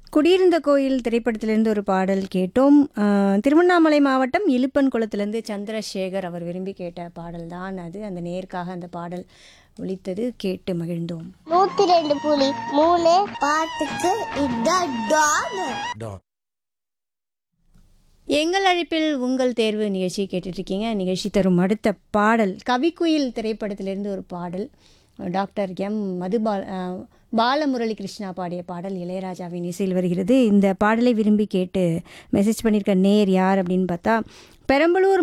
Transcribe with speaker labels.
Speaker 1: குடியிருந்த கோயில் திரைப்படத்திலிருந்து ஒரு பாடல் கேட்டோம் அஹ், திருவண்ணாமலை மாவட்டம் இலுப்பன் குளத்திலிருந்து சந்திரசேகர் அவர் விரும்பி கேட்ட பாடல் தான் அது அந்த நேருக்காக அந்த பாடல் ஒலித்தது கேட்டு மகிழ்ந்தோம்
Speaker 2: நூத்தி ரெண்டு புலி மூணு பாட்டுக்கு இதான் டான்
Speaker 3: டான்
Speaker 1: எங்கள் அழைப்பில் உங்கள் தேர்வு நிகழ்ச்சி கேட்டுட்ருக்கீங்க நிகழ்ச்சி தரும் அடுத்த பாடல் கவிக்குயில் திரைப்படத்திலிருந்து ஒரு பாடல் டாக்டர் எம் மதுபால் அஹ், பாலமுரளி கிருஷ்ணா பாடிய பாடல் இளையராஜாவின் இசையில் வருகிறது இந்த பாடலை விரும்பி கேட்டு மெசேஜ் பண்ணியிருக்க நேர் யார் அப்படின்னு பார்த்தா பெரம்பலூர்